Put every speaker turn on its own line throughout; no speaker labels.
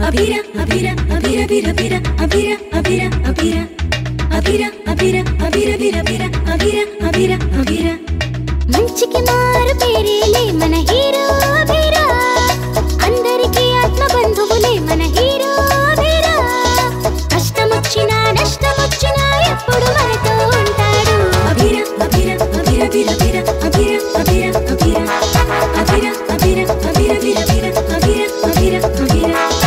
అభిర అభిర అభిర బిర బిర అభిర అభిర అభిర అభిర అభిర అభిర బిర బిర అభిర అభిర అభిర
మంచికి మారు పేరేలే మన హీరో వీరా అందరికీ ఆత్మ బంధువులే మన హీరో వీరా కష్టమొచ్చినా నష్టమొచ్చినా ఎప్పుడు మనతో ఉంటాడు
అభిర అభిర అభిర బిర బిర అభిర అభిర అభిర అభిర అభిర అభిర బిర బిర అభిర అభిర అభిర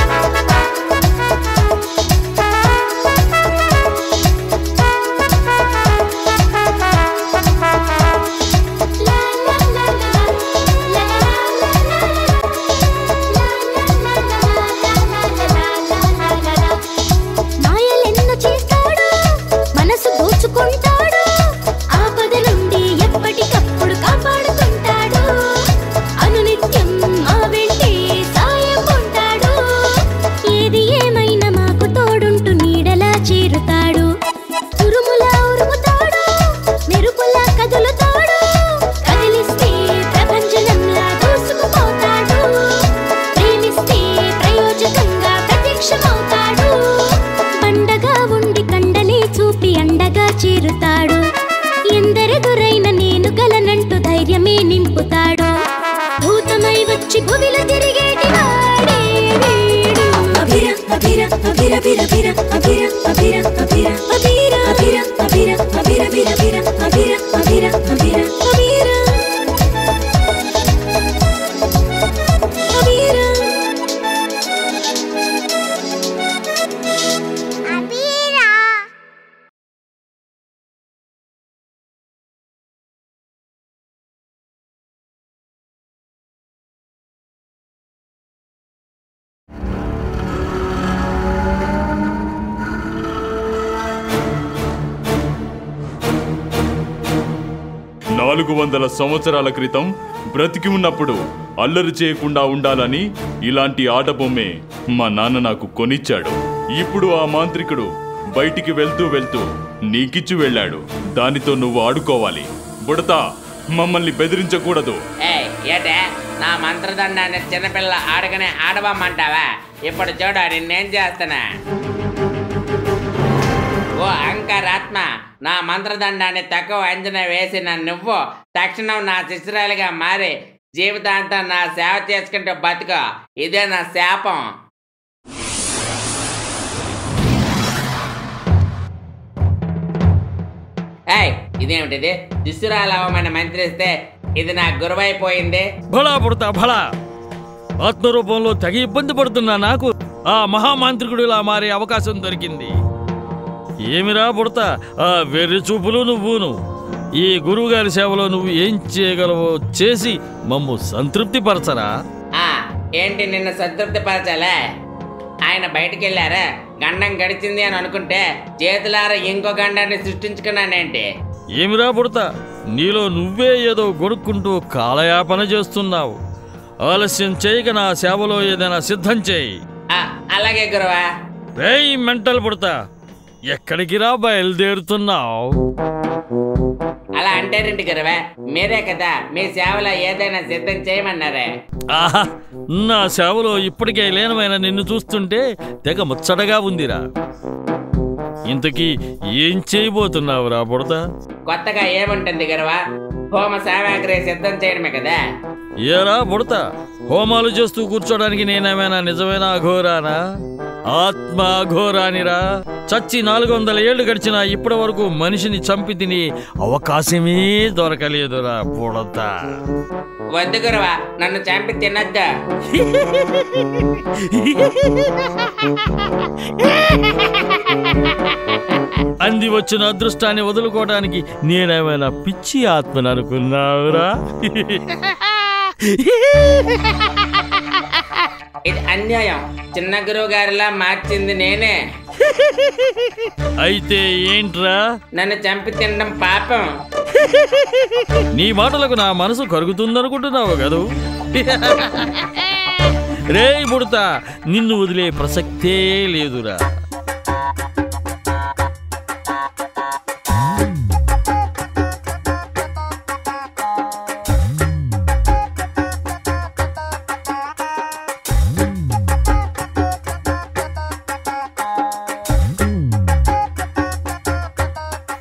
లా లా లా లా, లా లా లా లా లా, లా లా లా లా లా లా లా లా. మాయలెన్నో చేస్తాడు మనసు దోచుకుంటాడు ఆపద నుండి ఎప్పటికప్పుడు కాపాడుకుంటాడు అనునిత్యం మా వెంటే సాయం ఉంటాడు ఏది ఏమైనా మాకు తోడుంటూ నీడలా చేరుతాడు ఉరుములా ఉరుముతాడు మెరుపులా కదులుతాడు కదిలిస్తే ప్రపంచనంలా దూసుకుపోతాడు ప్రేమిస్తే ప్రయోజకంగా ప్రత్యక్షమవుతాడు బండగా ఉండి కండలే చూపి అండగా చేరుతాడు ఎందరెదురైన నేను గలనంటూ ధైర్యమే నింపుతాడు భూతమై వచ్చి భువిలో తిరిగేటి వాడే వీడు
అభిర అభిర అభిర బిర బిర అభిర అభిర అభిర అభిర అభిర అభిర అభిర బిర బిర అభిర అభిర అభిర అభిర అభిర
నాలుగు వందల సంవత్సరాల క్రితం బ్రతికి ఉన్నప్పుడు అల్లరి చేయకుండా ఉండాలని ఇలాంటి ఆట బొమ్మే మా నాన్న నాకు కొనిచ్చాడు ఇప్పుడు ఆ మాంత్రికుడు బయటికి వెళ్తూ వెళ్తూ నీకిచ్చి వెళ్ళాడు దానితో నువ్వు ఆడుకోవాలి బుడతా మమ్మల్ని బెదిరించకూడదు
ఏయ్ ఏటే నా మంత్రదండాన్ని చిన్నపిల్ల ఆడగానే ఆడవమ్మంటావా ఇప్పుడు చూడ నిన్నేం చేస్తున్నా ఓ అంకరాత్మ నా మంత్రదండాన్ని తక్కువ అంచనా వేసిన నువ్వు తక్షణం నా శిష్యురాలిగా మారి జీవితాంతం నా సేవ చేసుకుంటూ బతుకు ఇదే నా శాపం ఏయ్ ఇదేమిటిది శిష్యురాలవమని మంత్రిస్తే ఇది నా గురువైపోయింది
భళా పుడతా భళా ఆత్మరూపంలో తెగ ఇబ్బంది పడుతున్నా నాకు ఆ మహామాంత్రికుడిలా మారే అవకాశం దొరికింది ఏమిరా పుడతా ఆ వెర్రి చూపులు నువ్వును ఈ గురువుగారి సేవలో నువ్వు ఏం చేయగలవో చేసి మమ్ము సంతృప్తి పరచరా
ఆ ఏంటి నిన్ను సంతృప్తి పరచాలే ఆయన బయటికి వెళ్ళారా గండం గడిచింది అని అనుకుంటే చేతులారా ఇంకో గండాన్ని సృష్టించుకున్నానేంటి
ఏమిరా పుడతా నీలో నువ్వే ఏదో గొడుక్కుంటూ కాలయాపన చేస్తున్నావు ఆలస్యం చేయక నా సేవలో ఏదైనా సిద్ధం చేయి
ఆ, అలాగే గురువా
రేయ్ మెంటల్ పుడతా ఎక్కడికి రా బయలుదేరుతున్నావు
అలా అంటారేంటి గురువా మీరే కదా మీ సేవలో ఏదైనా సిద్ధం చేయమన్నారే
ఆహా నా సేవలో ఇప్పటికే లీనమైన నిన్ను చూస్తుంటే తెగ ముచ్చటగా ఉందిరా ఇంతకీ ఏం చేయబోతున్నావురా బుడత
కొత్తగా ఏముంటుంది గురువా హోమ సామాగ్రి సిద్ధం చేయడమే కదా
ఏరా బుడత హోమాలు చేస్తూ కూర్చోడానికి నేనేమైనా నిజమైన అఘోరానా ఆత్మ అఘోరానిరా చచ్చి నాలుగు వందల ఏళ్ళు గడిచినా ఇప్పటి వరకు మనిషిని చంపి తిని అవకాశమే దొరకలేదురా బుడత
వద్దు గురువా నన్ను చంపి తినొద్దు
అంది వచ్చిన అదృష్టాన్ని వదులుకోవడానికి నేనేమైనా పిచ్చి ఆత్మను అనుకున్నావురా
ఇది అన్యాయం చిన్న గురువు గారిలా మార్చింది నేనే
అయితే ఏంట్రా
నన్ను చంపి తినడం పాపం
నీ మాటలకు నా మనసు కరుగుతుందనుకుంటున్నావు కదూ రేయ్ బుడతా నిన్ను వదిలే ప్రసక్తే లేదురా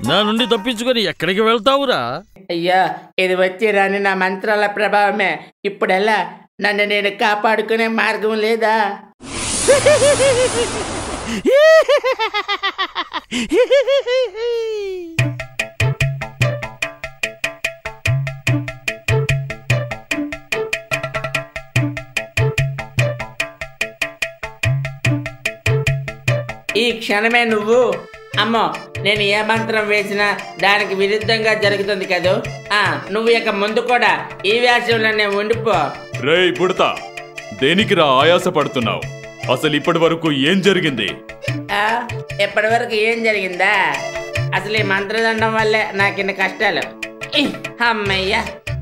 నా నుండి తప్పించుకొని ఎక్కడికి వెళ్తావురా
అయ్యో ఇది వచ్చి రాని నా మంత్రాల ప్రభావమే ఇప్పుడెలా నన్ను నేను కాపాడుకునే మార్గం లేదా ఈ క్షణమే నువ్వు అమ్మో నేను ఏ మంత్రం వేసినా దానికి విరుద్ధంగా జరుగుతుంది కదూ ఆ నువ్వు ఇక ముందు కూడా ఈ వేషంలోనే ఉండిపో
రేయ్ బుడతా దేనికి రా ఆయాస పడుతున్నావు అసలు ఇప్పటి వరకు ఏం జరిగింది
ఆ, ఇప్పటి వరకు ఏం జరిగిందా అసలు ఈ మంత్రదండం వల్లే నాకు ఇన్ని కష్టాలు ఇహ్, అమ్మయ్యా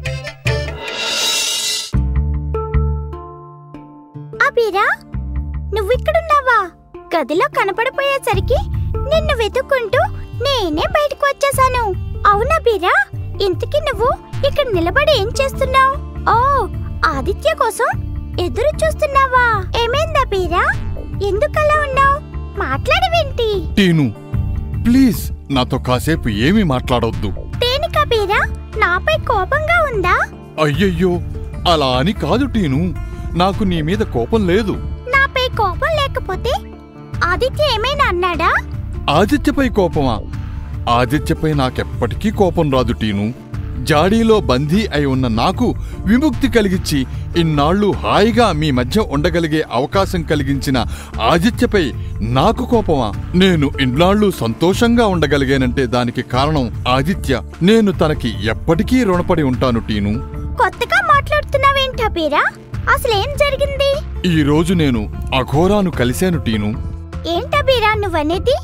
అబీరా నువ్విక్కడున్నావా గదిలో కనపడిపోయేసరికి నిన్ను వెతుక్కుంటూ నేనే బయటకు వచ్చేసాను అవునా బీరా ఇంతకీ నువ్వు ఇక్కడ నిలబడి ఏం చేస్తున్నావు ఓ ఆదిత్య కోసం ఎదురు చూస్తున్నావా ఏమైందా బీరా ఎందుకలా ఉన్నావు మాట్లాడవేంటి
టీను ప్లీజ్ నాతో కాసేపు ఏమీ మాట్లాడొద్దు
దేనికా బీరా నాపై కోపంగా ఉందా
అయ్యయ్యో అలా అని కాదు టీను నాకు నీ మీద కోపం లేదు
నాపై కోపం లేకపోతే ఆదిత్య ఏమైనా అన్నాడా
ఆదిత్యపై కోపమా ఆదిత్యపై నాకెప్పటికీ కోపం రాదు టీను జాడీలో బందీ అయి ఉన్న నాకు విముక్తి కలిగించి ఇన్నాళ్ళు హాయిగా మీ మధ్య ఉండగలిగే అవకాశం కలిగించిన ఆదిత్యపై నాకు కోపమా నేను ఇన్నాళ్ళు సంతోషంగా ఉండగలిగానంటే దానికి కారణం ఆదిత్య నేను తనకి ఎప్పటికీ రుణపడి ఉంటాను టీను
కొత్తగా మాట్లాడుతున్నావేంటా బీరా అసలేం జరిగింది
ఈ రోజు నేను అఘోరాను కలిశాను టీను
ఏంటా బీరా నువ్వనేది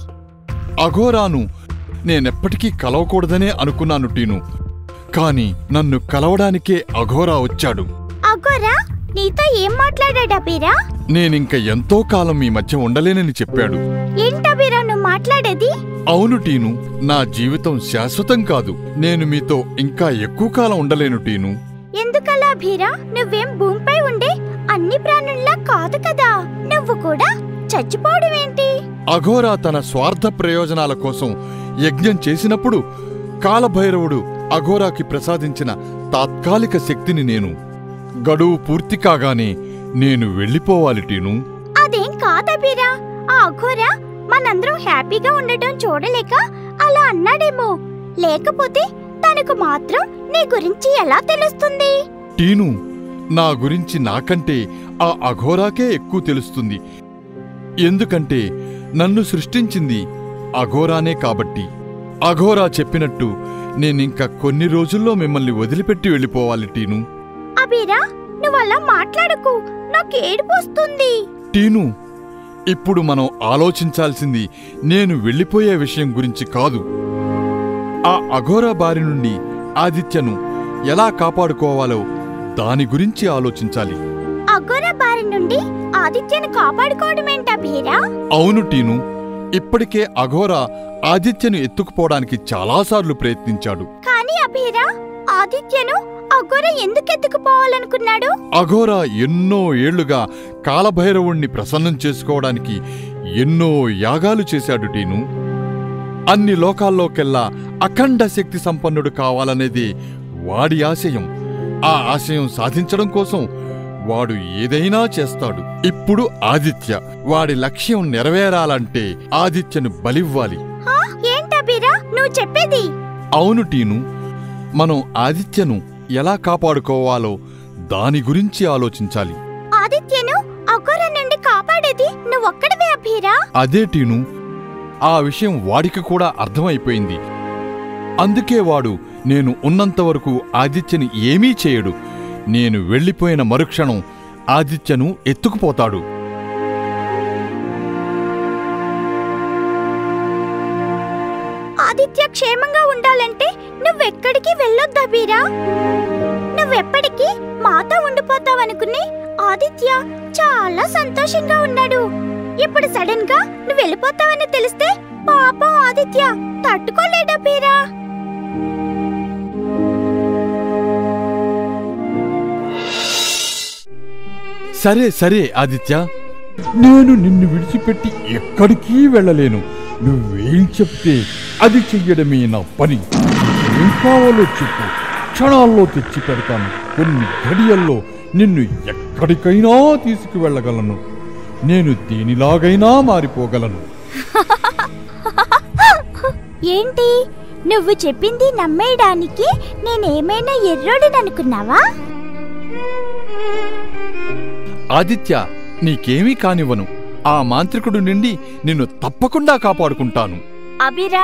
అఘోరాను నేనెప్పటికీ కలవకూడదనే అనుకున్నాను టీను కాని నన్ను కలవడానికే అఘోరా వచ్చాడు
అగోరా నీతో ఏం మాట్లాడాడా బీరా
నేనింక ఎంతో కాలం మీ మధ్య ఉండలేనని చెప్పాడు
ఏంటా బీరా నువ్వు మాట్లాడేది
అవును టీను నా జీవితం శాశ్వతం కాదు నేను మీతో ఇంకా ఎక్కువ కాలం ఉండలేను టీను
ఎందుకలా బీరా నువ్వేం భూమిపై ఉండే అన్ని ప్రాణుల్లా కాదు కదా నువ్వు కూడా చచ్చిపోవడం ఏంటి
అఘోరా తన స్వార్థ ప్రయోజనాల కోసం యజ్ఞం చేసినప్పుడు కాలభైరవుడు అఘోరాకి ప్రసాదించిన తాత్కాలిక శక్తిని నేను గడువు పూర్తి కాగానే నేను వెళ్ళిపోవాలి టీను
అదేం కాదా బీరా ఆ అఘోరా మనందరం హ్యాపీగా ఉండటం చూడలేక అలా అన్నాడేమో లేకపోతే తనకు మాత్రం నీ గురించి ఎలా తెలుస్తుంది
టీను నా గురించి నాకంటే ఆ అఘోరాకే ఎక్కువ తెలుస్తుంది ఎందుకంటే నన్ను సృష్టించింది అఘోరానే కాబట్టి అఘోరా చెప్పినట్టు నేనింక కొన్ని రోజుల్లో మిమ్మల్ని వదిలిపెట్టి వెళ్ళిపోవాలి టీను
అబీరా నువ్వలా మాట్లాడకు నాకు ఏడుపు వస్తుంది
టీను ఇప్పుడు మనం ఆలోచించాల్సింది నేను వెళ్ళిపోయే విషయం గురించి కాదు ఆ అఘోరా బారి నుండి ఆదిత్యను ఎలా కాపాడుకోవాలో దాని గురించి ఆలోచించాలి
అఘోరా బారి నుండి ఆదిత్యను కాపాడుకోవడమేంటా బీరా
అవును టీను ఇప్పటికే అఘోరా ఆదిత్యను ఎత్తుకుపోవడానికి చాలాసార్లు ప్రయత్నించాడు
కానీ అభీరా ఆదిత్యను అఘోరా ఎందుకు ఎత్తుకుపోవాలనుకున్నాడు
అఘోరా ఎన్నో ఏళ్లుగా కాలభైరవుణ్ణి ప్రసన్నం చేసుకోవడానికి ఎన్నో యాగాలు చేశాడు టీను అన్ని లోకాల్లోకెల్లా అఖండ శక్తి సంపన్నుడు కావాలనేది వాడి ఆశయం ఆ ఆశయం సాధించడం కోసం వాడు ఏదైనా చేస్తాడు ఇప్పుడు ఆదిత్య వాడి లక్ష్యం నెరవేరాలంటే ఆదిత్యను బలివ్వాలి
హా? ఏంటబీరా నువ్వు చెప్పేది
అవును టీను మనం ఆదిత్యను ఎలా కాపాడుకోవాలో దాని గురించి ఆలోచించాలి
ఆదిత్యను అఘోరా నుండి కాపాడేది నువ్వొక్కడివే అభీరా
అదే టీను ఆ విషయం వాడికి కూడా అర్థమైపోయింది అందుకే వాడు నేను ఉన్నంతవరకు ఆదిత్యని ఏమీ చేయడు నేను వెళ్ళిపోయిన మరుక్షణం ఆదిత్యను ఎత్తుకుపోతాడు
ఆదిత్య క్షేమంగా ఉండాలంటే నువ్వెక్కడికి వెళ్ళొద్దా బీరా నువ్వెప్పటికీ మాతో ఉండిపోతావనుకుని ఆదిత్య చాలా సంతోషంగా ఉన్నాడు ఇప్పుడు సడన్ గా నువ్వు వెళ్ళిపోతావని తెలిస్తే పాపం ఆదిత్య తట్టుకోలేడా బీరా
సరే సరే ఆదిత్య నేను నిన్ను విడిచిపెట్టి ఎక్కడికి వెళ్ళలేను నువ్వేం చెప్తే అది చెయ్యడమే నా పని ఏం కావాలో చెప్పు క్షణాల్లో తెచ్చి పెడతాను కొన్ని ఘడియల్లో నిన్ను ఎక్కడికైనా తీసుకువెళ్ళగలను నేను దేనిలాగైనా మారిపోగలను
ఏంటి నువ్వు చెప్పింది నమ్మేయడానికి నేనేమైనా ఎర్రోడిననుకున్నావా
ఆదిత్య నీకేమీ కానివ్వను ఆ మాంత్రికుడు నుండి నిన్ను తప్పకుండా కాపాడుకుంటాను
అభిరా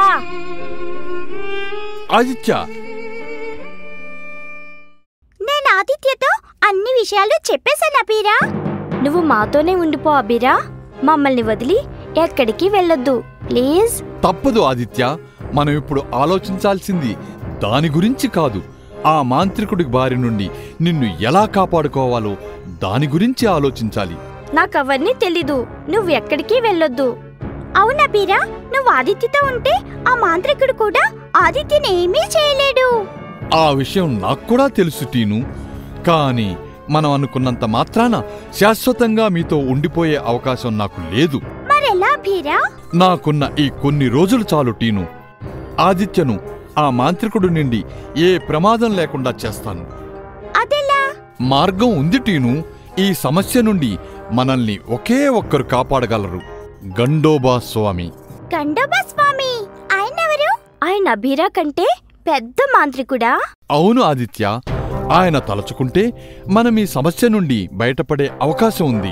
ఆదిత్య
నేను ఆదిత్యతో అన్ని విషయాలు చెప్పేశాను అభిరా నువ్వు మాతోనే ఉండిపో అభిరా మమ్మల్ని వదిలి ఎక్కడికి వెళ్ళొద్దు ప్లీజ్
తప్పదు ఆదిత్య మనం ఇప్పుడు ఆలోచించాల్సింది దాని గురించి కాదు ఆ మాంత్రికుడి బారి నుండి నిన్ను ఎలా కాపాడుకోవాలో దాని గురించి ఆలోచించాలి
నాకవన్నీ తెలీదు నువ్వు ఎక్కడికి వెళ్ళొద్దు అవునా బీరా నువ్వు ఆదిత్యతో ఉంటే ఆ మాంత్రికుడు కూడా ఆదిత్యని ఏమీ చేయలేడు
ఆ విషయం నాకు కూడా తెలుసు టీను కానీ మనం అనుకున్నంత మాత్రాన శాశ్వతంగా మీతో ఉండిపోయే అవకాశం నాకు లేదు
మరెలా బీరా
నాకున్న ఈ కొన్ని రోజులు చాలు టీను ఆదిత్యను ఆ మాంత్రికుడి నుండి ఏ ప్రమాదం లేకుండా చేస్తాను
అదెలా
మార్గం ఉంది టీను ఈ సమస్య నుండి మనల్ని ఒకే ఒక్కరు కాపాడగలరు గండోబా స్వామి
గండోబా స్వామి ఆయనెవరు ఆయన అభిరా కంటే పెద్ద మాంత్రికుడా
అవును ఆదిత్య ఆయన తలుచుకుంటే మనం ఈ సమస్య నుండి బయటపడే అవకాశం ఉంది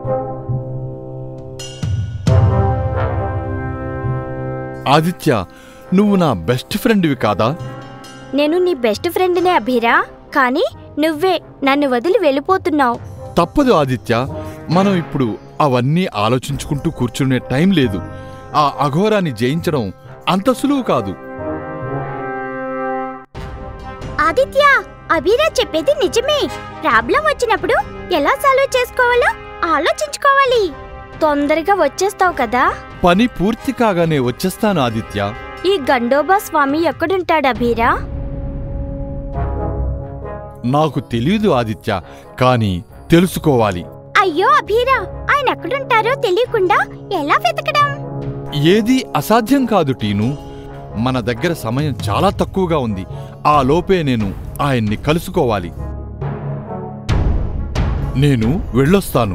ఆదిత్య నువ్వు నా బెస్ట్ ఫ్రెండ్వి కాదా
నేను నీ బెస్ట్ ఫ్రెండ్నే అభిరా కానీ నువ్వే నన్ను వదిలి వెళ్ళిపోతున్నావు
తప్పదు ఆదిత్య మనం ఇప్పుడు అవన్నీ ఆలోచించుకుంటూ కూర్చునే టైం లేదు ఆ అఘోరాన్ని జయించడం అంత సులువు కాదు
ఆదిత్య అభిరా చెప్పేది నిజమే ప్రాబ్లం వచ్చినప్పుడు ఎలా సాల్వ్ చేసుకోవాలో ఆలోచించుకోవాలి తొందరగా వచ్చేస్తావు కదా
పని పూర్తి కాగానే వచ్చేస్తాను ఆదిత్య
ఈ గండోబా స్వామి ఎక్కడుంటాడు అభిరా
నాకు తెలియదు ఆదిత్య కానీ తెలుసుకోవాలి
అయ్యో అభిరా ఆయన ఎక్కడుంటారో తెలియకుండా ఎలా వెతకడం
ఏదీ అసాధ్యం కాదు టీను మన దగ్గర సమయం చాలా తక్కువగా ఉంది ఆ లోపే నేను ఆయన్ని కలుసుకోవాలి నేను వెళ్ళొస్తాను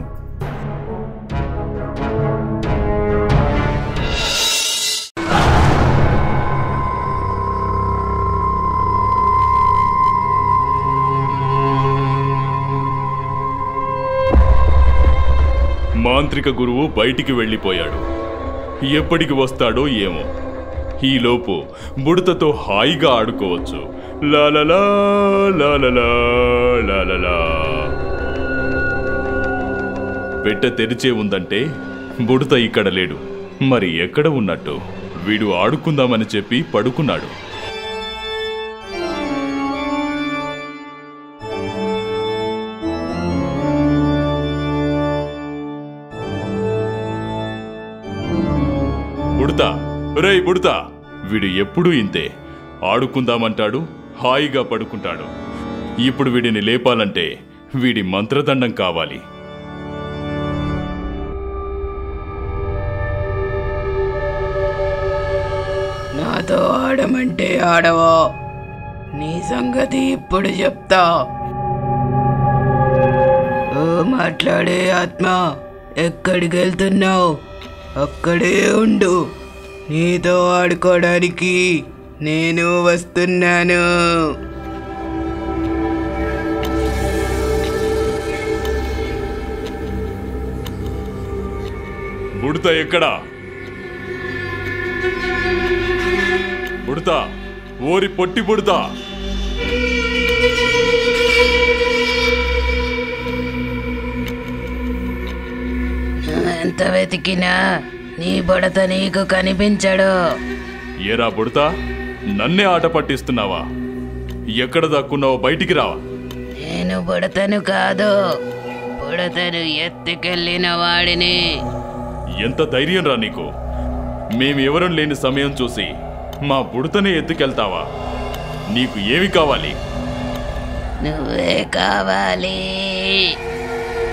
మాంత్రిక గురువు బయటికి వెళ్ళిపోయాడు ఎప్పటికి వస్తాడో ఏమో ఈలోపు బుడతతో హాయిగా ఆడుకోవచ్చు లాలలా లాలలా లాలలా పెట్టె తెరిచే ఉందంటే బుడత ఇక్కడ లేడు మరి ఎక్కడ ఉన్నట్టు వీడు ఆడుకుందామని చెప్పి పడుకున్నాడు బుడతా రేయ్ బుడతా వీడు ఎప్పుడూ ఇంతే ఆడుకుందామంటాడు హాయిగా పడుకుంటాడు ఇప్పుడు వీడిని లేపాలంటే వీడి మంత్రదండం కావాలి
నాతో ఆడమంటే ఆడవో నీ సంగతి ఇప్పుడు చెప్తా ఓ మాట్లాడే ఆత్మ ఎక్కడికి వెళ్తున్నావు అక్కడే ఉండు నీతో ఆడుకోవడానికి నేను వస్తున్నాను
బుడత ఎక్కడా బుడతా ఓరి పొట్టి బుడతా
ఎంత వెతికినా నీ బుడత నీకు కనిపించడు
ఏరా బుడతా నన్నే ఆట పట్టిస్తున్నావా ఎక్కడ దాక్కున్నావో బయటికి రావా
నేను బుడతను కాదు బుడతను ఎత్తుకెళ్ళిన వాడిని
ఎంత ధైర్యం రా నీకు మేమెవరం లేని సమయం చూసి మా బుడతనే ఎత్తుకెళ్తావా నీకు ఏమి కావాలి
నువ్వే కావాలి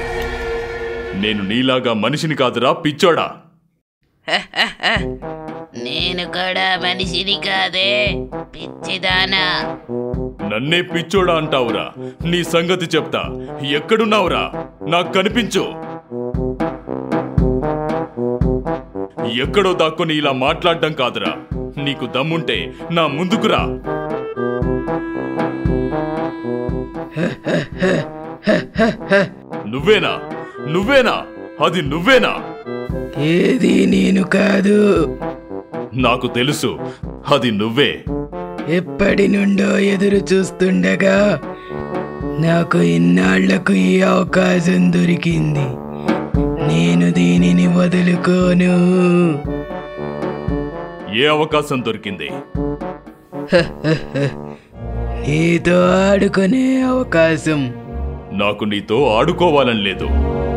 నేను నీలాగా మనిషిని కాదురా పిచ్చోడా
నేను కూడా మనిషిని కాదే పిచ్చిదానా
నన్నే పిచ్చోడా అంటావురా నీ సంగతి చెప్తా ఎక్కడున్నావురా నాకు కనిపించు ఎక్కడో దాక్కుని ఇలా మాట్లాడడం కాదురా నీకు దమ్ముంటే నా ముందుకురా నువ్వేనా నువ్వేనా అది నువ్వేనా
ఏది నేను కాదు
నాకు తెలుసు అది నువ్వే
ఎప్పటి నుండో ఎదురు చూస్తుండగా నాకు ఇన్నాళ్లకు ఈ అవకాశం దొరికింది నేను దీనిని వదులుకోను
ఏ అవకాశం దొరికింది
నీతో ఆడుకునే అవకాశం
నాకు నీతో ఆడుకోవాలని లేదు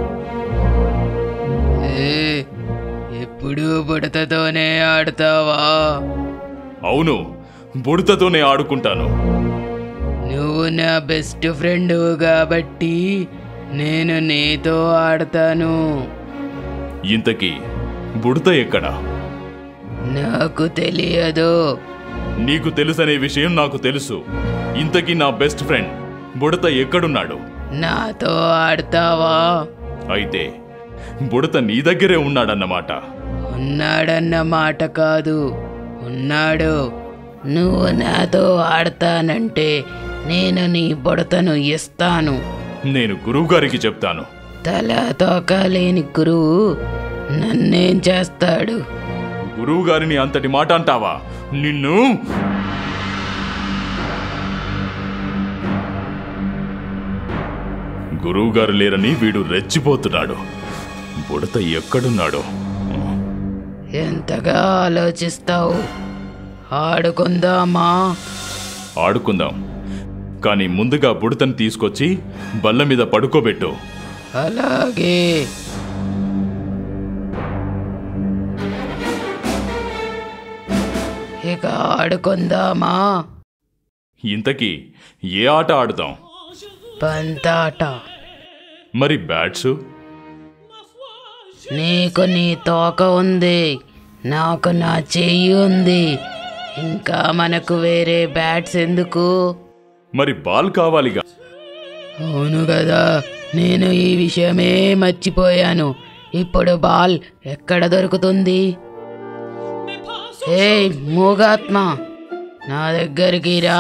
ఏ, ఎప్పుడూ బుడతతోనే ఆడతావా
అవును బుడతతోనే ఆడుకుంటాను
నువ్వు నా బెస్ట్ ఫ్రెండ్ కాబట్టి నేను నీతో ఆడతాను
ఇంతకీ బుడత ఎక్కడా
నాకు తెలియదు
నీకు తెలుసనే విషయం నాకు తెలుసు ఇంతకీ నా బెస్ట్ ఫ్రెండ్ బుడత ఎక్కడున్నాడు
నాతో ఆడతావా
అయితే బుడత నీ దగ్గరే ఉన్నాడన్నమాట
ఉన్నాడన్న మాట కాదు ఉన్నాడు నువ్వు నాతో ఆడతానంటే నేను నీ బుడతను ఇస్తాను
నేను గురువుగారికి చెప్తాను
తల తోక లేని గురువు నన్నేం చేస్తాడు
గురువుగారిని అంతటి మాట అంటావా నిన్ను గురువుగారు లేరని వీడు రెచ్చిపోతున్నాడు బుడత ఎక్కడున్నాడో
ఎంతగా ఆలోచిస్తావు ఆడుకుందామా
ఆడుకుందాం కానీ ముందుగా బుడతని తీసుకొచ్చి బల్ల మీద పడుకోబెట్టు
అలాగే ఇక ఆడుకుందామా
ఇంతకీ ఏ ఆట ఆడుదాం
పంతాట
మరి బ్యాట్స్
నీకు నీ తోక ఉంది నాకు నా చెయ్యి ఉంది ఇంకా మనకు వేరే బ్యాట్స్ ఎందుకు
మరి బాల్ కావాలిగా
అవును కదా నేను ఈ విషయమే మర్చిపోయాను ఇప్పుడు బాల్ ఎక్కడ దొరుకుతుంది ఏ మూగాత్మ నా దగ్గరికి రా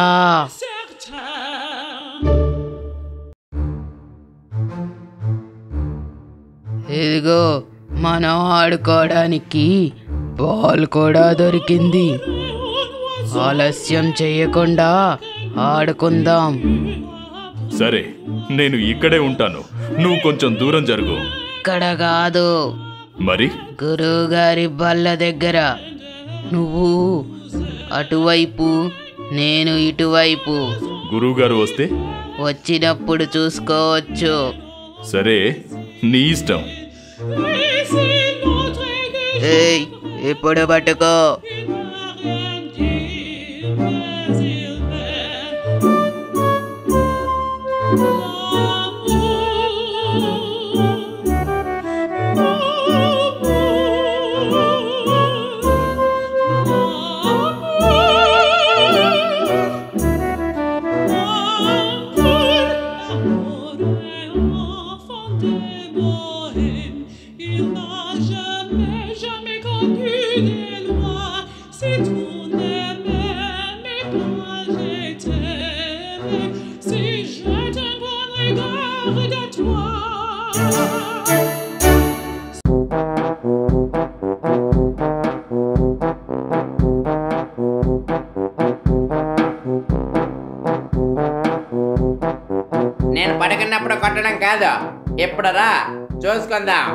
ఇదిగో మనం ఆడుకోవడానికి బాల్ కూడా దొరికింది ఆలస్యం చేయకుండా ఆడుకుందాం
సరే నేను ఇక్కడే ఉంటాను నువ్వు కొంచెం దూరం జరుగు
ఇక్కడ కాదు
మరి
గురువు గారి బల్ల దగ్గర నువ్వు అటువైపు నేను ఇటువైపు
గురువుగారు వస్తే
వచ్చినప్పుడు చూసుకోవచ్చు
సరే నీ ఇష్టం
ఏయ్ ఇప్పుడు పట్టుకో
Il n'a jamais, jamais connu les lois. Si tu n'aimais, mais moi je t'aimais. Si je te regarde de toi.
నేను పడుకున్నప్పుడు కొట్టడం కాదు ఇప్పుడు రా చూసుకుందాం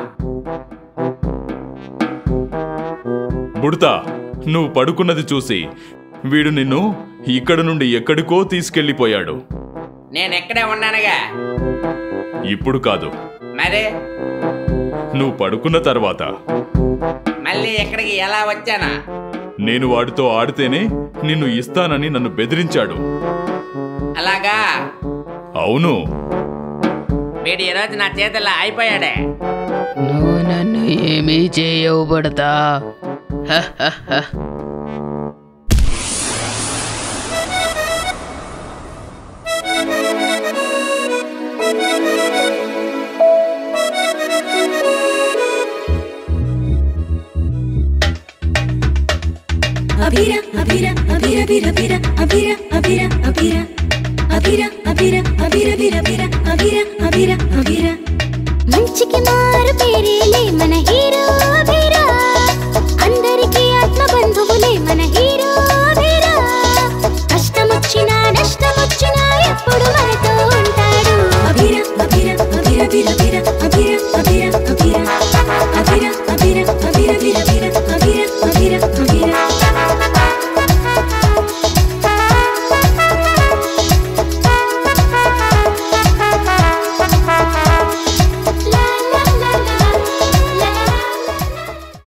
బుడతా నువ్వు పడుకున్నది చూసి వీడు నిన్ను ఇక్కడ నుండి ఎక్కడికో తీసుకెళ్ళిపోయాడు
నేను ఎక్కడే ఉన్నానుగా
ఇప్పుడు కాదు
మరి
నువ్వు పడుకున్న తర్వాత
మళ్ళీ ఎక్కడికి ఎలా వచ్చానా
నేను వాడితో ఆడితేనే నిన్ను ఇస్తానని నన్ను బెదిరించాడు
అలాగా
అవును
వీడు ఈరోజు నా చేతుల్లో అయిపోయాడే
నువ్వు నన్ను ఏమీ చేయవు పడతా హ హ హ.
అభిర అభిర అభిర బిర బిర అభిర అభిర అభిర అభిర అభిర అభిర బిర బిర అభిర అభిర అభిర
మంచికి మారు పేరేలే మన హీరో వీరా అందరికీ ఆత్మ బంధువులే మన హీరో వీరా కష్టమొచ్చినా నష్టమొచ్చినా ఎప్పుడు మనతో ఉంటాడు
అభిర అభిర అభిర బిర బిర అభిర అభిర అభిర